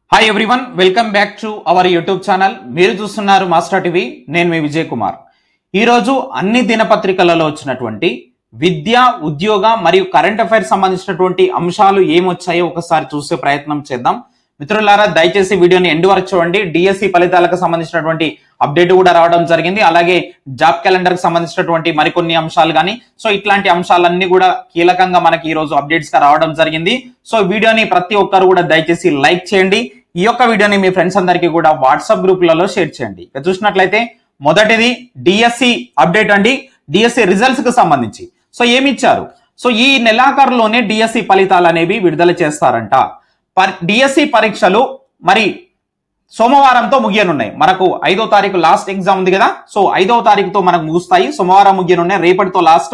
hi everyone welcome back to our YouTube channel మీరు చూస్తున్నారు master TV నేను మీ విజయ్ కుమార్ ఈరోజు అన్ని దినపత్రికలలో వచ్చినటువంటి విద్య ఉద్యోగ మరియు కరెంట్ అఫైర్స్ సంబంధించినటువంటి అంశాలు ఏమొచ్చాయో ఒకసారి చూసే ప్రయత్నం చేద్దాం మిత్రులారా దయచేసి వీడియోని ఎండ్ వరకు చూడండి డిఎస్సి ఫలితాలకు సంబంధించినటువంటి అప్డేట్ కూడా రావడం జరిగింది అలాగే జాబ్ క్యాలెండర్ కి సంబంధించినటువంటి మరికొన్ని అంశాలు కానీ సో ఇట్లాంటి అంశాలన్నీ కూడా కీలకంగా మనకి ఈ రోజు అప్డేట్స్ గా రావడం జరిగింది సో వీడియోని ప్రతి ఒక్కరు కూడా దయచేసి లైక్ చేయండి ఈ యొక్క వీడియోని మీ ఫ్రెండ్స్ అందరికీ కూడా వాట్సాప్ గ్రూపులలో షేర్ చేయండి ఇక చూసినట్లయితే మొదటిది డిఎస్సి అప్డేట్ అండి డిఎస్సి రిజల్ట్స్ కు సంబంధించి సో ఏమి ఇచ్చారు సో ఈ నెలాఖరులోనే డిఎస్సి ఫలితాలు అనేవి విడుదల చేస్తారంట డిఎస్సి పరీక్షలు మరి సోమవారంతో ముగియనున్నాయి మనకు ఐదో తారీఖు లాస్ట్ ఎగ్జామ్ ఉంది కదా సో ఐదో తారీఖుతో మనకు ముగుస్తాయి సోమవారం ముగియనున్నాయి రేపటితో లాస్ట్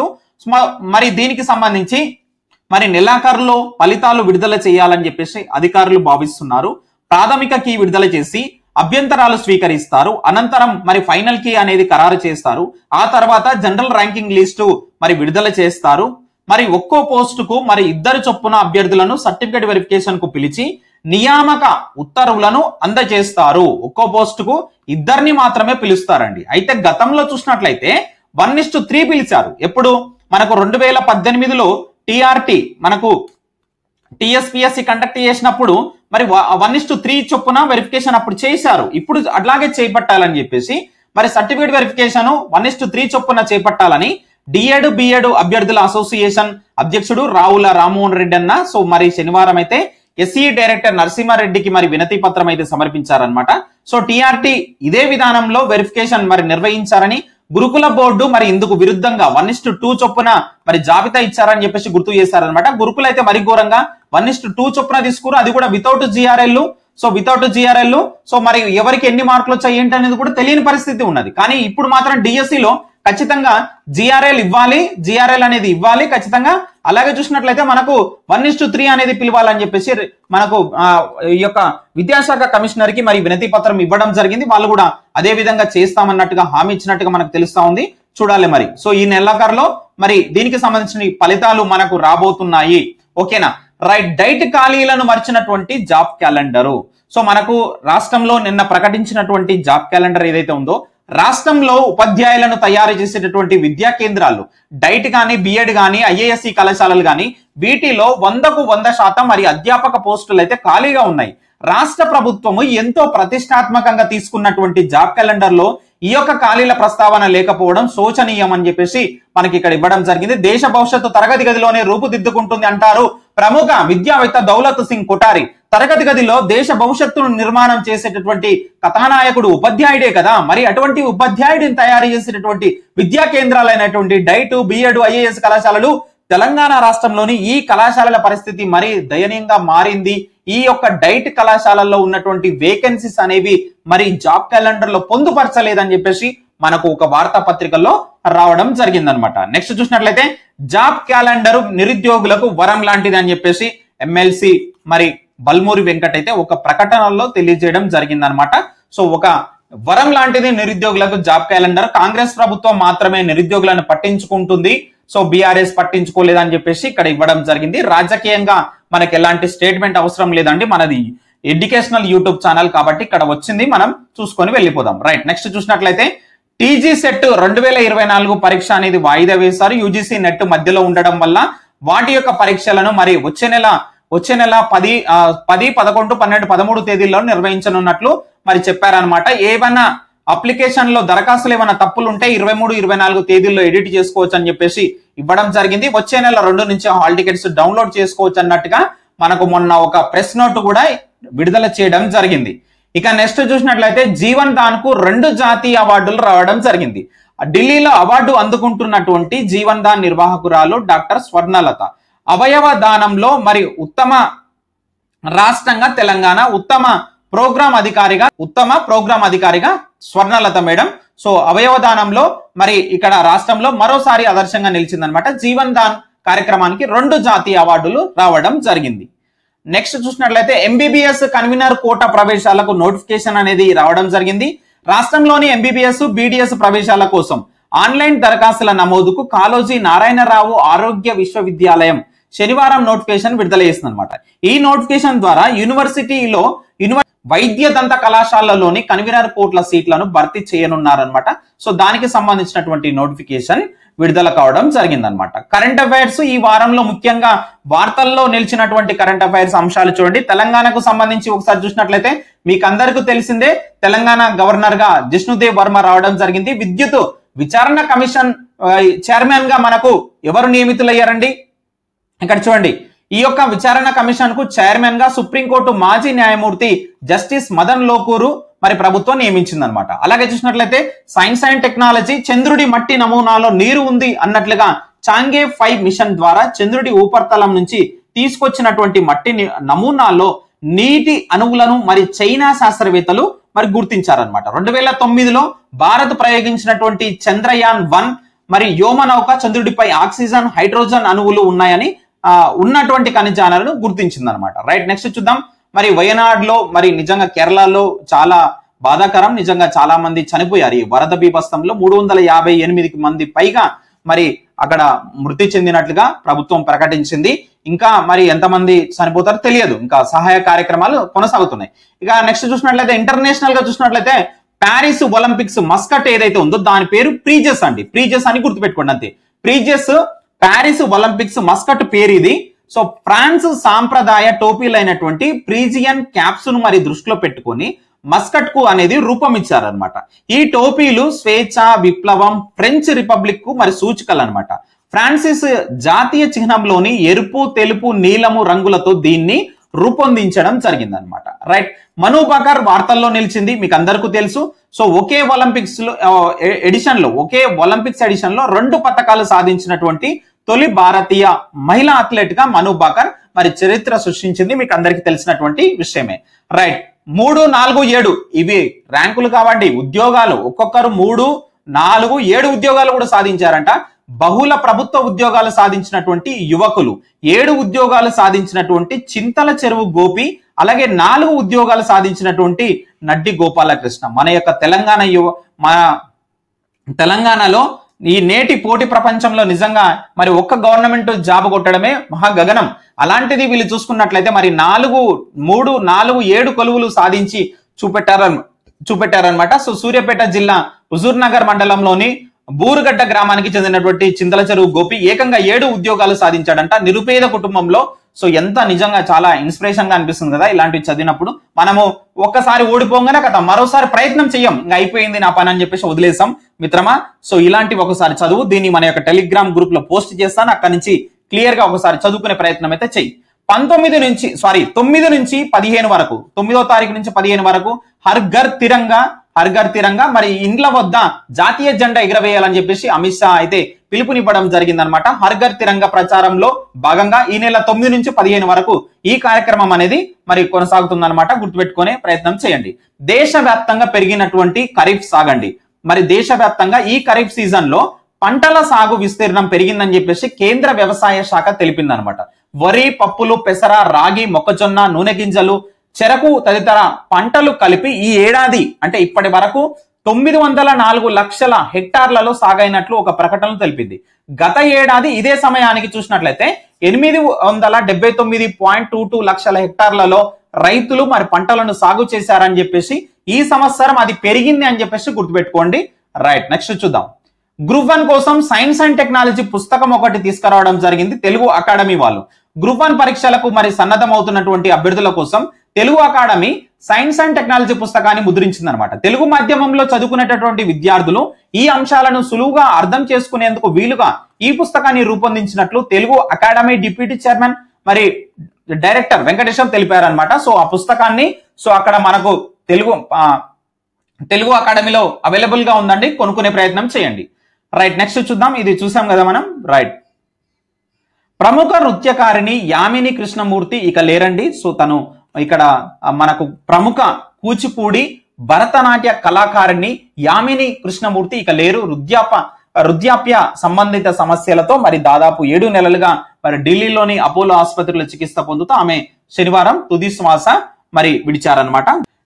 మరి దీనికి సంబంధించి మరి నెలాఖరులో ఫలితాలు విడుదల చేయాలని చెప్పేసి అధికారులు భావిస్తున్నారు ప్రాథమిక కీ విడుదల చేసి అభ్యంతరాలు స్వీకరిస్తారు అనంతరం మరి ఫైనల్ కీ అనేది ఖరారు చేస్తారు ఆ తర్వాత జనరల్ ర్యాంకింగ్ లిస్టు మరి విడుదల చేస్తారు మరి ఒక్కో పోస్టుకు మరి ఇద్దరు చొప్పున అభ్యర్థులను సర్టిఫికేట్ వెరిఫికేషన్ కు పిలిచి నియామక ఉత్తర్వులను అందజేస్తారు ఒక్కో పోస్టుకు ఇద్దరిని మాత్రమే పిలుస్తారండి అయితే గతంలో చూసినట్లయితే వన్ ఇస్ త్రీ పిలిచారు ఎప్పుడు మనకు రెండు వేల పద్దెనిమిదిలో టిఆర్టి మనకు టిఎస్పిఎస్సి కండక్ట్ చేసినప్పుడు మరి వన్ ఇస్ త్రీ చొప్పున వెరిఫికేషన్ అప్పుడు చేశారు ఇప్పుడు అట్లాగే చేపట్టాలని చెప్పేసి మరి certificate verification one is three చొప్పున చేపట్టాలని డిఎడ్ బిఎడ్ అభ్యర్థుల అసోసియేషన్ అధ్యక్షుడు రావుల రామ్మోహన్ రెడ్డి అన్న సో మరి శనివారం అయితే ఎస్సీ డైరెక్టర్ నరసింహారెడ్డికి మరి వినతి పత్రం అయితే సమర్పించారనమాట సో టిఆర్టి ఇదే విధానంలో వెరిఫికేషన్ మరి నిర్వహించారని గురుకుల బోర్డు మరి ఇందుకు విరుద్ధంగా వన్ ఇస్ టూ చొప్పున మరి జాబితా ఇచ్చారని చెప్పేసి గుర్తు చేశారనమాట గురుకులు అయితే మరి ఘోరంగా వన్ ఇస్ టూ చొప్పున తీసుకురు అది కూడా without GRL so without GRL so మరి ఎవరికి ఎన్ని మార్కులు వచ్చాయి ఏంటి అనేది కూడా తెలియని పరిస్థితి ఉన్నది కానీ ఇప్పుడు మాత్రం డిఎస్సిలో ఖచ్చితంగా జిఆర్ఎల్ ఇవ్వాలి జిఆర్ఎల్ అనేది ఇవ్వాలి ఖచ్చితంగా అలాగే చూసినట్లయితే మనకు వన్ ఇస్ త్రీ అనేది పిలవాలని చెప్పేసి మనకు ఈ యొక్క విద్యాశాఖ కమిషనర్ కి మరి వినతి పత్రం ఇవ్వడం జరిగింది వాళ్ళు కూడా అదే విధంగా చేస్తామన్నట్టుగా హామీ ఇచ్చినట్టుగా మనకు తెలుస్తా ఉంది చూడాలి మరి సో ఈ నెలాఖరులో మరి దీనికి సంబంధించిన ఫలితాలు మనకు రాబోతున్నాయి ఓకేనా రైట్ డైట్ ఖాళీలను మర్చినటువంటి జాబ్ క్యాలెండరు సో మనకు రాష్ట్రంలో నిన్న ప్రకటించినటువంటి జాబ్ క్యాలెండర్ ఏదైతే ఉందో రాష్ట్రంలో ఉపాధ్యాయులను తయారు చేసేటటువంటి విద్యా కేంద్రాలు డైట్ కానీ బిఎడ్ కానీ ఐఏఎస్సి కళాశాలలు కానీ వీటిలో వందకు వంద శాతం మరి అధ్యాపక పోస్టులు అయితే ఖాళీగా ఉన్నాయి రాష్ట్ర ప్రభుత్వము ఎంతో ప్రతిష్టాత్మకంగా తీసుకున్నటువంటి జాబ్ క్యాలెండర్ లో ఈ యొక్క ఖాళీల ప్రస్తావన లేకపోవడం శోచనీయం అని చెప్పేసి మనకి ఇక్కడ ఇవ్వడం జరిగింది దేశ భవిష్యత్తు తరగతి గదిలోనే రూపుదిద్దుకుంటుంది అంటారు ప్రముఖ విద్యావేత్త దౌలత్ సింగ్ కొటారి తరగతి గదిలో దేశ భవిష్యత్తును నిర్మాణం చేసేటటువంటి కథానాయకుడు ఉపాధ్యాయుడే కదా మరి అటువంటి ఉపాధ్యాయుడిని తయారు చేసేటటువంటి విద్యా కేంద్రాలైనటువంటి డైట్ బిఎడ్ ఐఏఎస్ కళాశాలలు తెలంగాణ రాష్ట్రంలోని ఈ కళాశాలల పరిస్థితి మరీ దయనీయంగా మారింది ఈ యొక్క డైట్ కళాశాలల్లో ఉన్నటువంటి వేకెన్సీస్ అనేవి మరి జాబ్ క్యాలెండర్ లో పొందుపరచలేదని చెప్పేసి మనకు ఒక వార్తా పత్రికల్లో రావడం జరిగిందనమాట నెక్స్ట్ చూసినట్లయితే జాబ్ క్యాలెండర్ నిరుద్యోగులకు వరం లాంటిది అని చెప్పేసి ఎమ్మెల్సీ మరి బల్మూరి వెంకట్ అయితే ఒక ప్రకటనలో తెలియజేయడం జరిగిందనమాట సో ఒక వరం లాంటిది నిరుద్యోగులకు జాబ్ క్యాలెండర్ కాంగ్రెస్ ప్రభుత్వం మాత్రమే నిరుద్యోగులను పట్టించుకుంటుంది సో బీఆర్ఎస్ పట్టించుకోలేదని చెప్పేసి ఇక్కడ ఇవ్వడం జరిగింది రాజకీయంగా మనకి ఎలాంటి స్టేట్మెంట్ అవసరం లేదండి మనది ఎడ్యుకేషనల్ యూట్యూబ్ ఛానల్ కాబట్టి ఇక్కడ వచ్చింది మనం చూసుకొని వెళ్ళిపోదాం రైట్ నెక్స్ట్ చూసినట్లయితే టీజీ సెట్ రెండు వేల ఇరవై నాలుగు పరీక్ష అనేది వాయిదా వేశారు యూజీసీ నెట్ మధ్యలో ఉండడం వల్ల వాటి యొక్క పరీక్షలను మరి వచ్చే నెల వచ్చే నెల పది పది పదకొండు పన్నెండు పదమూడు తేదీల్లో నిర్వహించనున్నట్లు మరి చెప్పారనమాట ఏవైనా అప్లికేషన్ లో దరఖాస్తులు ఏమైనా తప్పులు ఉంటే ఇరవై మూడు ఇరవై నాలుగు తేదీల్లో ఎడిట్ చేసుకోవచ్చు అని చెప్పేసి ఇవ్వడం జరిగింది వచ్చే నెల రెండు నుంచి హాల్ టికెట్స్ డౌన్లోడ్ చేసుకోవచ్చు అన్నట్టుగా మనకు మొన్న ఒక ప్రెస్ నోట్ కూడా విడుదల చేయడం జరిగింది ఇక నెక్స్ట్ చూసినట్లయితే జీవన్ దాన్ కు రెండు జాతీయ అవార్డులు రావడం జరిగింది ఢిల్లీలో అవార్డు అందుకుంటున్నటువంటి జీవన్ దాన్ నిర్వాహకురాలు డాక్టర్ స్వర్ణలత అవయవ దానంలో మరి ఉత్తమ రాష్ట్రంగా తెలంగాణ ఉత్తమ ప్రోగ్రామ్ అధికారిగా ఉత్తమ ప్రోగ్రామ్ అధికారిగా స్వర్ణలత మేడం సో అవయవదానంలో మరి ఇక్కడ రాష్ట్రంలో మరోసారి ఆదర్శంగా నిలిచిందనమాట జీవన్ దాన్ కార్యక్రమానికి రెండు జాతీయ అవార్డులు రావడం జరిగింది నెక్స్ట్ చూసినట్లయితే ఎంబీబీఎస్ కన్వీనర్ కోట ప్రవేశాలకు నోటిఫికేషన్ అనేది రావడం జరిగింది రాష్ట్రంలోని ఎంబీబీఎస్ బీడీఎస్ ప్రవేశాల కోసం ఆన్లైన్ దరఖాస్తుల నమోదుకు కాలోజీ నారాయణరావు ఆరోగ్య విశ్వవిద్యాలయం శనివారం నోటిఫికేషన్ విడుదల చేసింది అనమాట ఈ నోటిఫికేషన్ ద్వారా యూనివర్సిటీలో యూనివర్ వైద్య దంత కళాశాలలోని కన్వీనర్ కోట్ల సీట్లను భర్తీ చేయనున్నారనమాట సో దానికి సంబంధించినటువంటి నోటిఫికేషన్ విడుదల కావడం జరిగిందనమాట కరెంట్ అఫైర్స్ ఈ వారంలో ముఖ్యంగా వార్తల్లో నిలిచినటువంటి కరెంట్ అఫైర్స్ అంశాలు చూడండి తెలంగాణకు సంబంధించి ఒకసారి చూసినట్లయితే మీకు అందరికీ తెలిసిందే తెలంగాణ గవర్నర్ గా జిష్ణుదేవ్ వర్మ రావడం జరిగింది విద్యుత్ విచారణ కమిషన్ చైర్మన్ గా మనకు ఎవరు నియమితులయ్యారండి ఇక్కడ చూడండి ఈ యొక్క విచారణ కమిషన్ కు చైర్మన్ గా సుప్రీంకోర్టు మాజీ న్యాయమూర్తి జస్టిస్ మదన్ లోకూరు మరి ప్రభుత్వం నియమించిందనమాట అలాగే చూసినట్లయితే సైన్స్ అండ్ టెక్నాలజీ చంద్రుడి మట్టి నమూనాలో నీరు ఉంది అన్నట్లుగా చాంగే ఫైవ్ మిషన్ ద్వారా చంద్రుడి ఉపరితలం నుంచి తీసుకొచ్చినటువంటి మట్టి ని- నమూనాల్లో నీటి అణువులను మరి చైనా శాస్త్రవేత్తలు మరి గుర్తించారనమాట రెండు వేల తొమ్మిదిలో భారత్ ప్రయోగించినటువంటి చంద్రయాన్ వన్ మరి వ్యోమనౌక చంద్రుడిపై ఆక్సిజన్ హైడ్రోజన్ అణువులు ఉన్నాయని ఆ, ఉన్నటువంటి ఖనిజాలను గుర్తించిందనమాట రైట్ నెక్స్ట్ చూద్దాం మరి వయనాడులో మరి నిజంగా కేరళలో చాలా బాధాకరం నిజంగా చాలా మంది చనిపోయారు ఈ వరద బీభత్సంలో మూడు వందల యాభై ఎనిమిదికి మంది పైగా మరి అక్కడ మృతి చెందినట్లుగా ప్రభుత్వం ప్రకటించింది ఇంకా మరి ఎంతమంది చనిపోతారో తెలియదు ఇంకా సహాయ కార్యక్రమాలు కొనసాగుతున్నాయి ఇక నెక్స్ట్ చూసినట్లయితే ఇంటర్నేషనల్ గా చూసినట్లయితే ప్యారిస్ ఒలింపిక్స్ మస్కట్ ఏదైతే ఉందో దాని పేరు ప్రీజెస్ అండి ప్రీజెస్ అని గుర్తుపెట్టుకోండి అంతే ప్రీజెస్ ప్యారిస్ ఒలింపిక్స్ మస్కట్ పేరు ఇది సో ఫ్రాన్స్ సాంప్రదాయ టోపీలైనటువంటి ప్రీజియన్ క్యాప్స్ ను మరి దృష్టిలో పెట్టుకొని మస్కట్ కు అనేది రూపం ఇచ్చారనమాట ఈ టోపీలు స్వేచ్ఛ విప్లవం ఫ్రెంచ్ రిపబ్లిక్ కు మరి సూచికలు అనమాట ఫ్రాన్సిస్ జాతీయ చిహ్నంలోని ఎరుపు తెలుపు నీలము రంగులతో దీన్ని రూపొందించడం జరిగిందనమాట రైట్ మను బకర్ వార్తల్లో నిలిచింది మీకు అందరికీ తెలుసు సో ఒకే ఒలింపిక్స్ లో ఎడిషన్ లో ఒకే ఒలింపిక్స్ ఎడిషన్ లో రెండు పథకాలు సాధించినటువంటి తొలి భారతీయ మహిళా అథ్లెట్ గా మను బాకర్ మరి చరిత్ర సృష్టించింది మీకు అందరికీ తెలిసినటువంటి విషయమే రైట్ మూడు నాలుగు ఏడు ఇవి ర్యాంకులు కావండి ఉద్యోగాలు ఒక్కొక్కరు మూడు నాలుగు ఏడు ఉద్యోగాలు కూడా సాధించారంట బహుళ ప్రభుత్వ ఉద్యోగాలు సాధించినటువంటి యువకులు ఏడు ఉద్యోగాలు సాధించినటువంటి చింతల చెరువు గోపి అలాగే నాలుగు ఉద్యోగాలు సాధించినటువంటి నడ్డి గోపాలకృష్ణ మన యొక్క తెలంగాణ యువ మన తెలంగాణలో ఈ నేటి పోటీ ప్రపంచంలో నిజంగా మరి ఒక్క గవర్నమెంట్ జాబ్ కొట్టడమే మహా గగనం అలాంటిది వీళ్ళు చూసుకున్నట్లయితే మరి నాలుగు మూడు నాలుగు ఏడు కొలువులు సాధించి చూపెట్టారన్ చూపెట్టారనమాట సో సూర్యాపేట జిల్లా హుజూర్ నగర్ మండలంలోని బూరుగడ్డ గ్రామానికి చెందినటువంటి చింతల చెరువు గోపి ఏకంగా ఏడు ఉద్యోగాలు సాధించాడంట నిరుపేద కుటుంబంలో సో ఎంత నిజంగా చాలా ఇన్స్పిరేషన్ గా అనిపిస్తుంది కదా ఇలాంటివి చదివినప్పుడు మనము ఒక్కసారి ఓడిపోగానే కదా మరోసారి ప్రయత్నం చెయ్యం ఇంకా అయిపోయింది నా పని అని చెప్పేసి వదిలేసాం మిత్రమా సో ఇలాంటివి ఒకసారి చదువు దీన్ని మన యొక్క టెలిగ్రామ్ గ్రూప్ లో పోస్ట్ చేస్తాను అక్కడి నుంచి క్లియర్ గా ఒకసారి చదువుకునే ప్రయత్నం అయితే చెయ్యి పంతొమ్మిది నుంచి సారీ తొమ్మిది నుంచి పదిహేను వరకు తొమ్మిదో తారీఖు నుంచి పదిహేను వరకు హర్ ఘర్ తిరంగా హర్ ఘర్ తిరంగా మరి ఇండ్ల వద్ద జాతీయ జెండా ఎగరవేయాలని చెప్పేసి అమిత్ షా అయితే పిలుపునివ్వడం జరిగిందనమాట హర్ ఘర్ తిరంగా ప్రచారంలో భాగంగా ఈ నెల తొమ్మిది నుంచి పదిహేను వరకు ఈ కార్యక్రమం అనేది మరి కొనసాగుతుందన్నమాట గుర్తుపెట్టుకునే ప్రయత్నం చేయండి దేశవ్యాప్తంగా పెరిగినటువంటి ఖరీఫ్ సాగండి మరి దేశవ్యాప్తంగా ఈ ఖరీఫ్ సీజన్ లో పంటల సాగు విస్తీర్ణం పెరిగిందని చెప్పేసి కేంద్ర వ్యవసాయ శాఖ తెలిపిందనమాట వరి పప్పులు పెసర రాగి మొక్కజొన్న నూనె గింజలు చెరకు తదితర పంటలు కలిపి ఈ ఏడాది అంటే ఇప్పటి వరకు తొమ్మిది వందల నాలుగు లక్షల హెక్టార్లలో సాగైనట్లు ఒక ప్రకటనలో తెలిపింది గత ఏడాది ఇదే సమయానికి చూసినట్లయితే ఎనిమిది వందల డెబ్బై తొమ్మిది పాయింట్ టూ టూ లక్షల హెక్టార్లలో రైతులు మరి పంటలను సాగు చేశారని చెప్పేసి ఈ సంవత్సరం అది పెరిగింది అని చెప్పేసి గుర్తుపెట్టుకోండి రైట్ నెక్స్ట్ చూద్దాం గ్రూప్ వన్ కోసం సైన్స్ అండ్ టెక్నాలజీ పుస్తకం ఒకటి తీసుకురావడం జరిగింది తెలుగు అకాడమీ వాళ్ళు గ్రూప్ వన్ పరీక్షలకు మరి సన్నద్ధం అవుతున్నటువంటి అభ్యర్థుల కోసం Telugu academy science and technology పుస్తకాన్ని ముద్రించింది అనమాట తెలుగు మాధ్యమంలో చదువుకునేటటువంటి విద్యార్థులు ఈ అంశాలను సులువుగా అర్థం చేసుకునేందుకు వీలుగా ఈ పుస్తకాన్ని రూపొందించినట్లు తెలుగు అకాడమీ డిప్యూటీ చైర్మన్ మరి డైరెక్టర్ వెంకటేశం తెలిపారనమాట సో ఆ పుస్తకాన్ని సో అక్కడ మనకు తెలుగు ఆ, తెలుగు అకాడమీలో అవైలబుల్ గా ఉందండి కొనుక్కునే ప్రయత్నం చేయండి రైట్ నెక్స్ట్ చూద్దాం ఇది చూసాం కదా మనం రైట్ ప్రముఖ నృత్యకారిణి యామిని కృష్ణమూర్తి ఇక లేరండి సో తను ఇక్కడ ఆ, మనకు ప్రముఖ కూచిపూడి భరతనాట్య కళాకారిణి యామిని కృష్ణమూర్తి ఇక లేరు వృద్ధాప వృద్ధాప్య సంబంధిత సమస్యలతో మరి దాదాపు ఏడు నెలలుగా మరి ఢిల్లీలోని అపోలో ఆసుపత్రిలో చికిత్స పొందుతూ ఆమె శనివారం తుది శ్వాస మరి విడిచారనమాట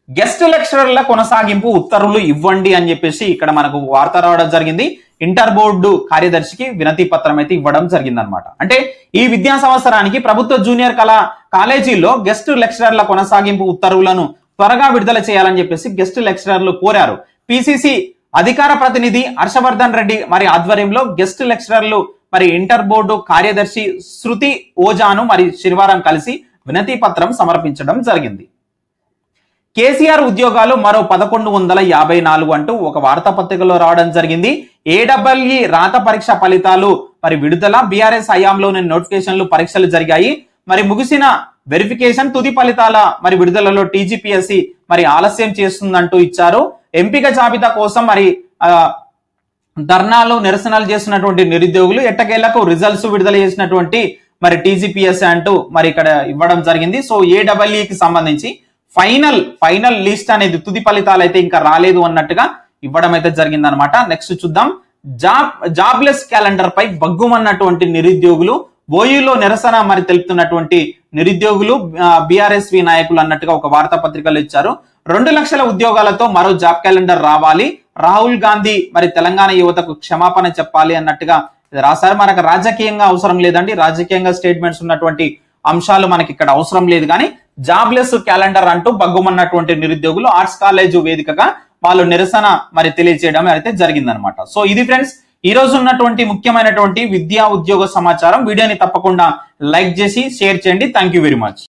గెస్ట్ లెక్చరర్ల కొనసాగింపు ఉత్తర్వులు ఇవ్వండి అని చెప్పేసి ఇక్కడ మనకు వార్త రావడం జరిగింది ఇంటర్ బోర్డు కార్యదర్శికి వినతి పత్రం అయితే ఇవ్వడం జరిగిందనమాట అంటే ఈ విద్యా సంవత్సరానికి ప్రభుత్వ జూనియర్ కళా కాలేజీల్లో గెస్ట్ లెక్చరర్ల కొనసాగింపు ఉత్తర్వులను త్వరగా విడుదల చేయాలని చెప్పేసి గెస్ట్ లెక్చరర్లు కోరారు పిసిసి అధికార ప్రతినిధి హర్షవర్ధన్ రెడ్డి మరి ఆధ్వర్యంలో గెస్ట్ లెక్చరర్లు మరి ఇంటర్ బోర్డు కార్యదర్శి శృతి ఓజాను మరి శనివారం కలిసి వినతి పత్రం సమర్పించడం జరిగింది కేసీఆర్ ఉద్యోగాలు మరో పదకొండు వందల యాభై నాలుగు అంటూ ఒక వార్తాపత్రికలో రావడం జరిగింది ఏడబ్ల్ఈ రాత పరీక్ష ఫలితాలు మరి విడుదల బీఆర్ఎస్ హయాంలోని నోటిఫికేషన్లు పరీక్షలు జరిగాయి మరి ముగిసిన వెరిఫికేషన్ తుది ఫలితాల మరి విడుదలలో టీజీపీఎస్సి మరి ఆలస్యం చేస్తుందంటూ ఇచ్చారు ఎంపిక జాబితా కోసం మరి ఆ, ధర్నాలు నిరసనలు చేస్తున్నటువంటి నిరుద్యోగులు ఎట్టకేళ్లకు రిజల్ట్స్ విడుదల చేసినటువంటి మరి టీజీపీఎస్ అంటూ మరి ఇక్కడ ఇవ్వడం జరిగింది సో ఏడబ్ల్యూకి సంబంధించి ఫైనల్ ఫైనల్ లిస్ట్ అనేది తుది ఫలితాలు అయితే ఇంకా రాలేదు అన్నట్టుగా ఇవ్వడం అయితే జరిగింది అనమాట నెక్స్ట్ చూద్దాం జాబ్ జాబ్లెస్ క్యాలెండర్ పై బగ్గుమన్నటువంటి నిరుద్యోగులు ఓయూలో నిరసన మరి తెలుపుతున్నటువంటి నిరుద్యోగులు బీఆర్ఎస్వి నాయకులు అన్నట్టుగా ఒక వార్తాపత్రికలు ఇచ్చారు రెండు లక్షల ఉద్యోగాలతో మరో జాబ్ క్యాలెండర్ రావాలి రాహుల్ గాంధీ మరి తెలంగాణ యువతకు క్షమాపణ చెప్పాలి అన్నట్టుగా ఇది రాశారు మనకు రాజకీయంగా అవసరం లేదండి రాజకీయంగా స్టేట్మెంట్స్ ఉన్నటువంటి అంశాలు మనకి ఇక్కడ అవసరం లేదు కానీ జాబ్లెస్ క్యాలెండర్ అంటూ బగ్గుమన్నటువంటి నిరుద్యోగులు ఆర్ట్స్ కాలేజ్ వేదికగా వాళ్ళు నిరసన మరి తెలియజేయడం అయితే జరిగిందనమాట సో ఇది ఫ్రెండ్స్ ఈ రోజు ఉన్నటువంటి ముఖ్యమైనటువంటి విద్యా ఉద్యోగ సమాచారం వీడియోని తప్పకుండా లైక్ చేసి షేర్ చేయండి థ్యాంక్ యూ వెరీ మచ్